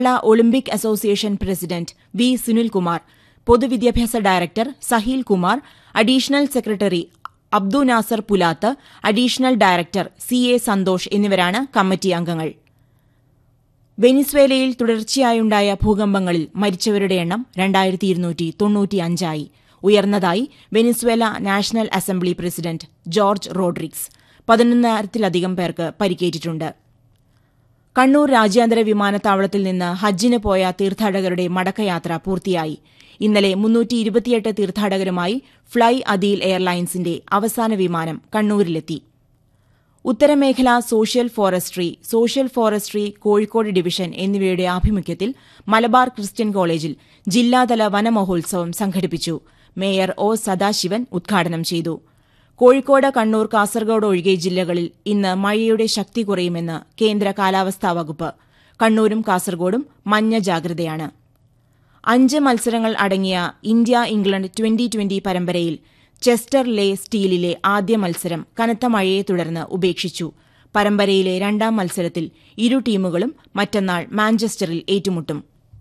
Kerala olympic association president V Sunilkumar പൊതുവിദ്യാഭ്യാസ director Saheel Kumar additional secretary Abdu Nasar Pulath additional director C A Santhosh എന്നിവരാണ് committee അംഗങ്ങൾ വെനിസ്വേലയിൽ തുടർച്ചയായുണ്ടായ ഭൂകമ്പങ്ങളിൽ മരിച്ചവരുടെ എണ്ണം രണ്ടായിരത്തി ഇരുന്നൂറ്റി തൊണ്ണൂറ്റിയഞ്ചായി ഉയർന്നതായി Venezuela national assembly president George Rodriguez പതിനൊന്നായിരത്തിലധികം പേർക്ക് പരിക്കേറ്റിട്ടുണ്ട് കണ്ണൂർ രാജ്യാന്തര വിമാനത്താവളത്തിൽ നിന്ന് ഹജ്ജിന് പോയ തീർത്ഥാടകരുടെ മടക്കയാത്ര പൂർത്തിയായി ഇന്നലെ മുന്നൂറ്റി ഇരുപത്തിയെട്ട് തീർത്ഥാടകരുമായി ഫ്ളൈ അദീൽ എയർലൈൻസിന്റെ അവസാന വിമാനം കണ്ണൂരിലെത്തി ഉത്തരമേഖല social forestry social forestry Kozhikode division എന്നിവയുടെ ആഭിമുഖ്യത്തിൽ മലബാർ ക്രിസ്ത്യൻ കോളേജിൽ ജില്ലാതല വനമഹോത്സവം സംഘടിപ്പിച്ചു മേയർ ഒ സദാശിവൻ ഉദ്ഘാടനം ചെയ്തു കോഴിക്കോട് കണ്ണൂർ കാസർഗോഡ് ഒഴികെ ജില്ലകളിൽ ഇന്ന് മഴയുടെ ശക്തി കുറയുമെന്ന് കേന്ദ്ര കാലാവസ്ഥാ വകുപ്പ് കണ്ണൂരും കാസർഗോഡും മഞ്ഞ ജാഗ്രതയാണ് അഞ്ച് മത്സരങ്ങൾ അടങ്ങിയ ഇന്ത്യ ഇംഗ്ലണ്ട് ട്വന്റി ട്വന്റി പരമ്പരയിൽ ചെസ്റ്റർ ലേ സ്റ്റീലിലെ ആദ്യ മത്സരം കനത്ത മഴയെ തുടർന്ന് ഉപേക്ഷിച്ചു പരമ്പരയിലെ രണ്ടാം മത്സരത്തിൽ ഇരു ടീമുകളും മറ്റന്നാൾ മാഞ്ചസ്റ്ററിൽ ഏറ്റുമുട്ടും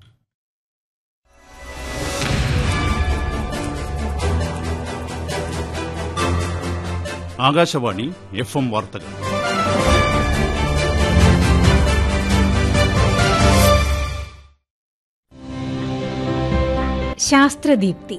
ആകാശവാണി എഫ് എം വാർത്തകൾ ശാസ്ത്രദീപ്തി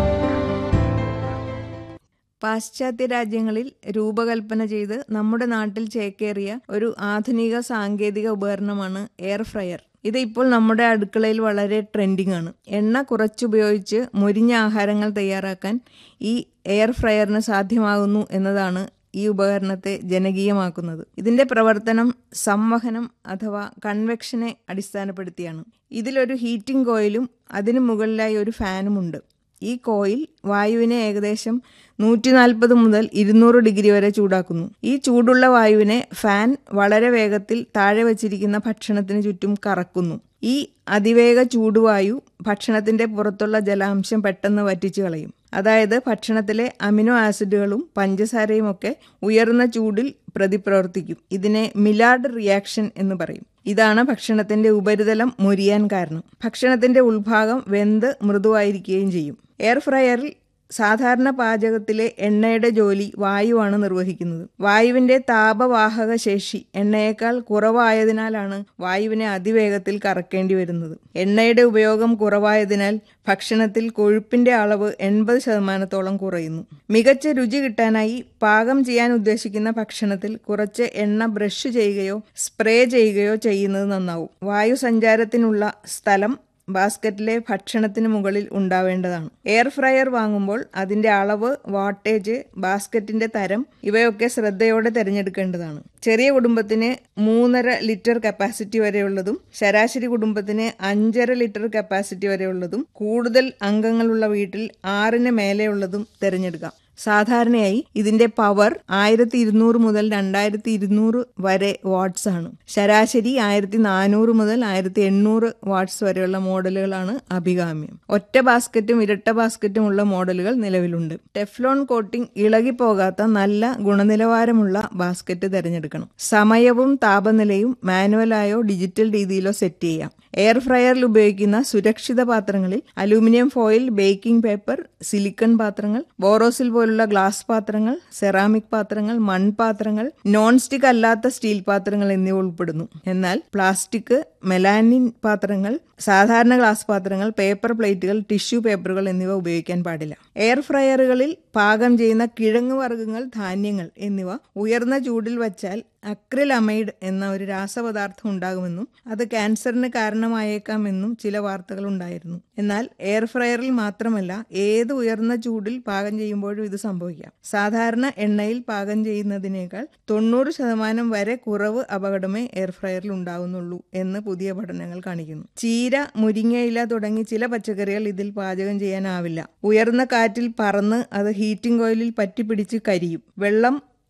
പാശ്ചാത്യ രാജ്യങ്ങളിൽ രൂപകൽപ്പന ചെയ്ത് നമ്മുടെ നാട്ടിൽ ചേക്കേറിയ ഒരു ആധുനിക സാങ്കേതിക ഉപകരണമാണ് എയർ ഫ്രയർ ഇത് ഇപ്പോൾ നമ്മുടെ അടുക്കളയിൽ വളരെ ട്രെൻഡിംഗ് ആണ് എണ്ണ കുറച്ചുപയോഗിച്ച് മുരിഞ്ഞ ആഹാരങ്ങൾ തയ്യാറാക്കാൻ ഈ എയർ ഫ്രയറിന് സാധ്യമാകുന്നു എന്നതാണ് ഈ ഉപകരണത്തെ ജനകീയമാക്കുന്നത് ഇതിന്റെ പ്രവർത്തനം സംവഹനം അഥവാ കൺവെക്ഷനെ അടിസ്ഥാനപ്പെടുത്തിയാണ് ഇതിലൊരു ഹീറ്റിംഗ് കോയിലും അതിനു മുകളിലായി ഒരു ഫാനുമുണ്ട് ഈ കോയിൽ വായുവിനെ ഏകദേശം നൂറ്റി നാൽപ്പത് മുതൽ ഇരുന്നൂറ് ഡിഗ്രി വരെ ചൂടാക്കുന്നു ഈ ചൂടുള്ള വായുവിനെ ഫാൻ വളരെ വേഗത്തിൽ താഴെ വച്ചിരിക്കുന്ന ഭക്ഷണത്തിന് ചുറ്റും കറക്കുന്നു ഈ അതിവേഗ ചൂടുവായു ഭക്ഷണത്തിന്റെ പുറത്തുള്ള ജലാംശം പെട്ടെന്ന് വറ്റിച്ചു കളയും അതായത് ഭക്ഷണത്തിലെ അമിനോ ആസിഡുകളും പഞ്ചസാരയും ഒക്കെ ഉയർന്ന ചൂടിൽ പ്രതിപ്രവർത്തിക്കും ഇതിനെ മിലാർഡ് റിയാക്ഷൻ എന്ന് പറയും ഇതാണ് ഭക്ഷണത്തിന്റെ ഉപരിതലം മുരിയാൻ കാരണം ഭക്ഷണത്തിന്റെ ഉൾഭാഗം വെന്ത് മൃദുവായിരിക്കുകയും ചെയ്യും എയർ ഫ്രയറിൽ സാധാരണ പാചകത്തിലെ എണ്ണയുടെ ജോലി വായുവാണ് നിർവഹിക്കുന്നത് വായുവിന്റെ താപവാഹക ശേഷി എണ്ണയേക്കാൾ കുറവായതിനാലാണ് വായുവിനെ അതിവേഗത്തിൽ കറക്കേണ്ടി വരുന്നത് എണ്ണയുടെ ഉപയോഗം കുറവായതിനാൽ ഭക്ഷണത്തിൽ കൊഴുപ്പിന്റെ അളവ് എൺപത് ശതമാനത്തോളം കുറയുന്നു മികച്ച രുചി കിട്ടാനായി പാകം ചെയ്യാൻ ഉദ്ദേശിക്കുന്ന ഭക്ഷണത്തിൽ കുറച്ച് എണ്ണ ബ്രഷ് ചെയ്യുകയോ സ്പ്രേ ചെയ്യുകയോ ചെയ്യുന്നത് നന്നാവും വായു സഞ്ചാരത്തിനുള്ള സ്ഥലം ബാസ്ക്കറ്റിലെ ഭക്ഷണത്തിന് മുകളിൽ ഉണ്ടാവേണ്ടതാണ് എയർ ഫ്രയർ വാങ്ങുമ്പോൾ അതിന്റെ അളവ് വാട്ടേജ് ബാസ്ക്കറ്റിന്റെ തരം ഇവയൊക്കെ ശ്രദ്ധയോടെ തിരഞ്ഞെടുക്കേണ്ടതാണ് ചെറിയ കുടുംബത്തിന് മൂന്നര ലിറ്റർ കപ്പാസിറ്റി വരെയുള്ളതും ശരാശരി കുടുംബത്തിന് അഞ്ചര ലിറ്റർ കപ്പാസിറ്റി വരെയുള്ളതും കൂടുതൽ അംഗങ്ങളുള്ള വീട്ടിൽ ആറിന് മേലെയുള്ളതും തിരഞ്ഞെടുക്കാം സാധാരണയായി ഇതിന്റെ പവർ ആയിരത്തി ഇരുന്നൂറ് മുതൽ രണ്ടായിരത്തി ഇരുന്നൂറ് വരെ വാട്ട്സ് ആണ് ശരാശരി ആയിരത്തി നാനൂറ് മുതൽ ആയിരത്തി എണ്ണൂറ് വാട്ട്സ് വരെയുള്ള മോഡലുകളാണ് അഭികാമ്യം ഒറ്റ ബാസ്ക്കറ്റും ഇരട്ട ബാസ്ക്കറ്റും ഉള്ള മോഡലുകൾ നിലവിലുണ്ട് ടെഫ്ലോൺ കോട്ടിംഗ് ഇളകിപ്പോകാത്ത നല്ല ഗുണനിലവാരമുള്ള ബാസ്ക്കറ്റ് തിരഞ്ഞെടുക്കണം സമയവും താപനിലയും മാനുവലായോ ഡിജിറ്റൽ രീതിയിലോ സെറ്റ് ചെയ്യാം എയർ ഫ്രയറിൽ ഉപയോഗിക്കുന്ന സുരക്ഷിത പാത്രങ്ങളിൽ aluminium foil baking paper silicone പാത്രങ്ങൾ ബോറോസിൽ പോലുള്ള ഗ്ലാസ് പാത്രങ്ങൾ സെറാമിക് പാത്രങ്ങൾ മൺപാത്രങ്ങൾ നോൺ സ്റ്റിക് അല്ലാത്ത സ്റ്റീൽ പാത്രങ്ങൾ എന്നിവ ഉൾപ്പെടുന്നു എന്നാൽ പ്ലാസ്റ്റിക് മെലാനിൻ പാത്രങ്ങൾ സാധാരണ ഗ്ലാസ് പാത്രങ്ങൾ പേപ്പർ പ്ലേറ്റുകൾ ടിഷ്യൂ പേപ്പറുകൾ എന്നിവ ഉപയോഗിക്കാൻ പാടില്ല എയർ ഫ്രയറുകളിൽ പാകം ചെയ്യുന്ന കിഴങ്ങ് വർഗ്ഗങ്ങൾ ധാന്യങ്ങൾ എന്നിവ ഉയർന്ന ചൂടിൽ വച്ചാൽ അക്രിലമൈഡ് എന്ന ഒരു രാസപദാർത്ഥം ഉണ്ടാകുമെന്നും അത് ക്യാൻസറിന് കാരണമായേക്കാമെന്നും ചില വാർത്തകൾ ഉണ്ടായിരുന്നു എന്നാൽ എയർ ഫ്രയറിൽ മാത്രമല്ല ഏത് ഉയർന്ന ചൂടിൽ പാകം ചെയ്യുമ്പോഴും ഇത് സംഭവിക്കാം സാധാരണ എണ്ണയിൽ പാകം ചെയ്യുന്നതിനേക്കാൾ തൊണ്ണൂറ് ശതമാനം വരെ കുറവ് അപകടമേ എയർ ഫ്രയറിൽ ഉണ്ടാകുന്നുള്ളൂ എന്ന് പുതിയ പഠനങ്ങൾ കാണിക്കുന്നു ചീര മുരിങ്ങയില തുടങ്ങി ചില പച്ചക്കറികൾ ഇതിൽ പാചകം ചെയ്യാനാവില്ല ഉയർന്ന കാറ്റിൽ പറന്ന് അത് ഹീറ്റിംഗ് ഓയിലിൽ പറ്റിപ്പിടിച്ച് കരിയും വെള്ളം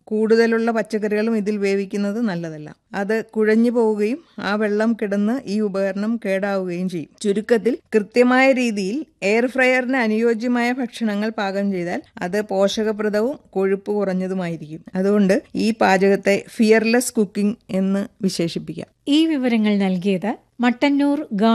കൂടുതലുള്ള പച്ചക്കറികളും ഇതിൽ വേവിക്കുന്നത് നല്ലതല്ല അത് കുഴഞ്ഞു പോവുകയും ആ വെള്ളം കിടന്ന് ഈ ഉപകരണം കേടാവുകയും ചെയ്യും ചുരുക്കത്തിൽ കൃത്യമായ രീതിയിൽ എയർ ഫ്രയറിന് അനുയോജ്യമായ ഭക്ഷണങ്ങൾ പാകം ചെയ്താൽ അത് പോഷകപ്രദവും കൊഴുപ്പ് കുറഞ്ഞതുമായിരിക്കും അതുകൊണ്ട് ഈ പാചകത്തെ ഫിയർലെസ് കുക്കിംഗ് എന്ന് വിശേഷിപ്പിക്കാം ഈ വിവരങ്ങൾ നൽകിയത് മട്ടന്നൂർ